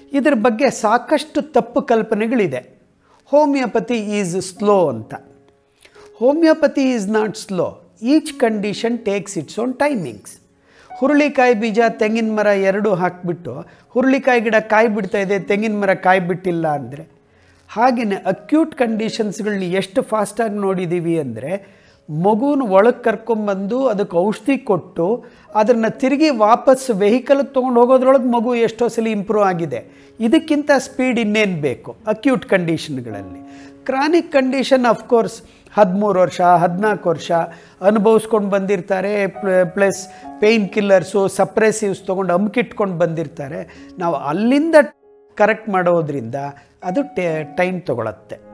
ಇದ್ರ ಬಗ್ಗೆ ಸಾಕಷ್ಟು ತಪ್ಪು ಕಲ್ಪನೆಗಳಿದೆ ಹೋಮಿಯೋಪತಿ ಈಸ್ ಸ್ಲೋ ಅಂತ homeopathy is not slow each condition takes its own timings ಹುರುಳಿಕಾಯಿ ಬೀಜ ತೆಂಗಿನ ಮರ ಎರಡು ಹಾಕಿಬಿಟ್ಟು ಹುರುಳಿಕಾಯಿ ಗಿಡ ಕಾಯಿ ಬಿಡ್ತಾ ಇದೆ ತೆಂಗಿನ ಮರ ಕಾಯಿ ಬಿಟ್ಟಿಲ್ಲ ಅಂದರೆ ಹಾಗೆಯೇ ಅಕ್ಯೂಟ್ ಕಂಡೀಷನ್ಸ್ಗಳನ್ನ ಎಷ್ಟು ಫಾಸ್ಟಾಗಿ ನೋಡಿದ್ದೀವಿ ಅಂದರೆ ಮಗುನ ಒಳಗೆ ಕರ್ಕೊಂಬಂದು ಅದಕ್ಕೆ ಔಷಧಿ ಕೊಟ್ಟು ಅದನ್ನು ತಿರುಗಿ ವಾಪಸ್ ವೆಹಿಕಲ್ಗೆ ತೊಗೊಂಡು ಹೋಗೋದ್ರೊಳಗೆ ಮಗು ಎಷ್ಟೋ ಸಲ ಇಂಪ್ರೂವ್ ಆಗಿದೆ ಇದಕ್ಕಿಂತ ಸ್ಪೀಡ್ ಇನ್ನೇನು ಬೇಕು ಅಕ್ಯೂಟ್ ಕಂಡೀಷನ್ಗಳಲ್ಲಿ ಕ್ರಾನಿಕ್ ಕಂಡೀಷನ್ ಅಫ್ಕೋರ್ಸ್ ಹದಿಮೂರು ವರ್ಷ ಹದಿನಾಲ್ಕು ವರ್ಷ ಅನುಭವಿಸ್ಕೊಂಡು ಬಂದಿರ್ತಾರೆ ಪ್ಲಸ್ ಪೇಯ್ನ್ ಕಿಲ್ಲರ್ಸು ಸಪ್ರೆಸಿವ್ಸ್ ತೊಗೊಂಡು ಅಮ್ಕಿಟ್ಕೊಂಡು ಬಂದಿರ್ತಾರೆ ನಾವು ಅಲ್ಲಿಂದ ಕರೆಕ್ಟ್ ಮಾಡೋದ್ರಿಂದ ಅದು ಟೈಮ್ ತೊಗೊಳತ್ತೆ